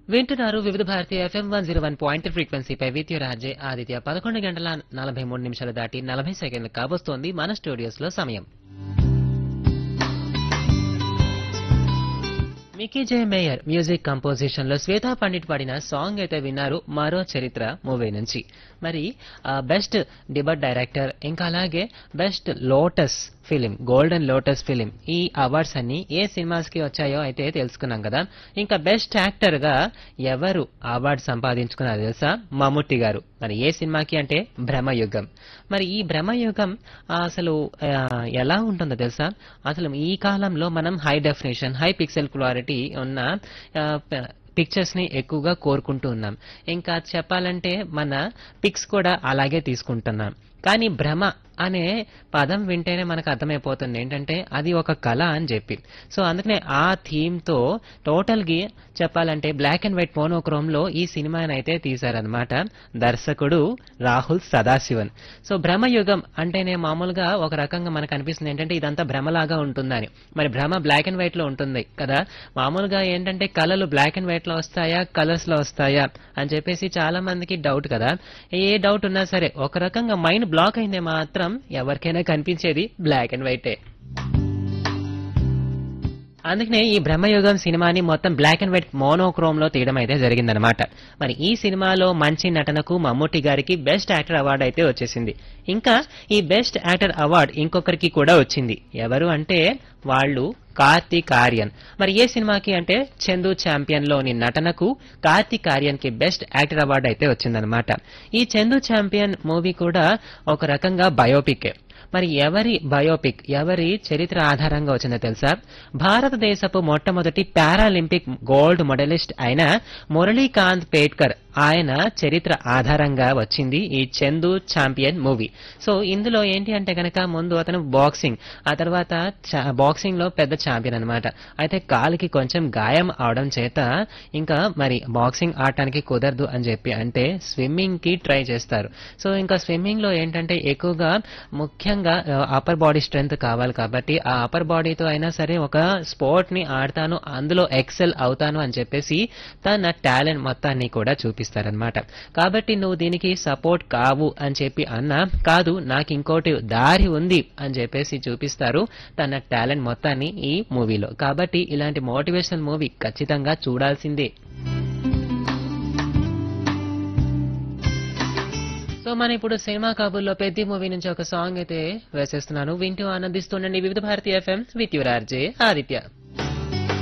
వింటున్నారు Vividh Bharatiya FM one zero one point ఫ్రీక్వెన్సీపై with your RJ Aditya పదకొండు గంటల నలభై మూడు నిమిషాలు దాటి నలభై సెకండ్లు కాబోస్తోంది మన స్టూడియోస్ లో సమయం మికీ జే మేయర్ మ్యూజిక్ కంపోజిషన్ లో శ్వేతా పండిట్ పాడిన సాంగ్ అయితే విన్నారు మరో చరిత్ర మూవీ నుంచి మరి బెస్ట్ డిబట్ డైరెక్టర్ ఇంకా అలాగే best lotus film golden lotus film ఈ అవార్డ్స్ అన్ని ఏ సినిమాస్ కి వచ్చాయో అయితే తెలుసుకున్నాం కదా ఇంకా బెస్ట్ యాక్టర్ గా ఎవరు అవార్డు సంపాదించుకున్నారు తెలుసా మమ్ముట్టి గారు మరి ఏ సినిమాకి అంటే భ్రమయుగం మరి ఈ భ్రమయుగం ఆ, అసలు ఆ, ఎలా ఉంటుందో తెలుసా అసలు ఈ కాలంలో మనం high definition high pixel clarity ఉన్న ఆ, ప- పిక్చర్స్ ని ఎక్కువగా కోరుకుంటూ ఉన్నాం ఇంకా చెప్పాలంటే మన పిక్స్ కూడా అలాగే తీసుకుంటున్నాం కానీ భ్రమ అనే పదం వింటేనే మనకు అర్థమైపోతుంది ఏంటంటే అది ఒక కళ అని చెప్పి సో అందుకనే ఆ థీమ్ తో టోటల్ గా చెప్పాలంటే బ్లాక్ అండ్ వైట్ మోనోక్రోమ్ లో ఈ సినిమాని అయితే తీశారనమాట దర్శకుడు రాహుల్ సదాశివన్ సో భ్రమయుగం అంటేనే మామూలుగా ఒక రకంగా మనకు అనిపిస్తుంది ఏంటంటే ఇదంతా భ్రమలాగా ఉంటుందని మరి భ్రమ బ్లాక్ అండ్ వైట్ లో ఉంటుంది కదా మామూలుగా ఏంటంటే కళలు బ్లాక్ అండ్ వైట్ లో వస్తాయా కలర్స్ లో వస్తాయా అని చెప్పేసి చాలా మందికి డౌట్ కదా ఏ డౌట్ ఉన్నా సరే ఒక రకంగా మైండ్ బ్లాక్ అయిందే మాత్రం ఎవరికైనా కనిపించేది బ్లాక్ అండ్ వైటే అందుకనే ఈ బ్రహ్మయుగం సినిమాని మొత్తం బ్లాక్ అండ్ వైట్ మోనోక్రోమ్ లో తీయడం అయితే జరిగిందనమాట మరి ఈ సినిమాలో మంచి నటనకు మమ్ముట్టి గారికి బెస్ట్ యాక్టర్ అవార్డు అయితే వచ్చేసింది ఇంకా ఈ బెస్ట్ యాక్టర్ అవార్డు ఇంకొకరికి కూడా వచ్చింది ఎవరు అంటే వాళ్ళు కార్తీక్ ఆర్యన్ మరి ఏ సినిమాకి అంటే చందు ఛాంపియన్ లోని నటనకు కార్తీక్ ఆర్యన్ కి బెస్ట్ యాక్టర్ అవార్డు అయితే వచ్చిందనమాట ఈ చందు ఛాంపియన్ మూవీ కూడా ఒక రకంగా బయోపిక్ మరి ఎవరి బయోపిక్ ఎవరి చరిత్ర ఆధారంగా వచ్చిందో తెలుసా భారతదేశపు మొట్టమొదటి పారాలింపిక్ గోల్డ్ మెడలిస్ట్ అయిన మురళీకాంత్ పేట్కర్ ఆయన చరిత్ర ఆధారంగా వచ్చింది ఈ చందు ఛాంపియన్ మూవీ సో ఇందులో ఏంటి అంటే గనక ముందు అతను బాక్సింగ్ ఆ తర్వాత బాక్సింగ్ లో పెద్ద ఛాంపియన్ అన్నమాట అయితే కాలికి కొంచెం గాయం అవడం చేత ఇంకా మరి బాక్సింగ్ ఆడటానికి కుదరదు అని చెప్పి అంటే స్విమ్మింగ్ కి ట్రై చేస్తారు సో ఇంకా స్విమ్మింగ్ లో ఏంటంటే ఎక్కువగా ముఖ్యంగా అప్పర్ బాడీ స్ట్రెంగ్త్ కావాలి కాబట్టి ఆ అప్పర్ బాడీతో అయినా సరే ఒక స్పోర్ట్ ని ఆడతాను అందులో ఎక్సెల్ అవుతాను అని చెప్పేసి తన టాలెంట్ మొత్తాన్ని కూడా చూపిస్తారనమాట కాబట్టి నువ్వు దీనికి సపోర్ట్ కావు అని చెప్పి అన్నా కాదు నాకు ఇంకోటి దారి ఉంది అని చెప్పేసి చూపిస్తారు తన టాలెంట్ మొత్తాన్ని ఈ మూవీలో కాబట్టి ఇలాంటి మోటివేషనల్ మూవీ ఖచ్చితంగా చూడాల్సిందే సో మనం ఇప్పుడు సినిమా కబుర్లో పెద్ద మూవీ నుంచి ఒక సాంగ్ అయితే వేసేస్తున్నాను వింటూ ఆనందిస్తుండండి Vividh Bharatiya FM with your RJ Aditya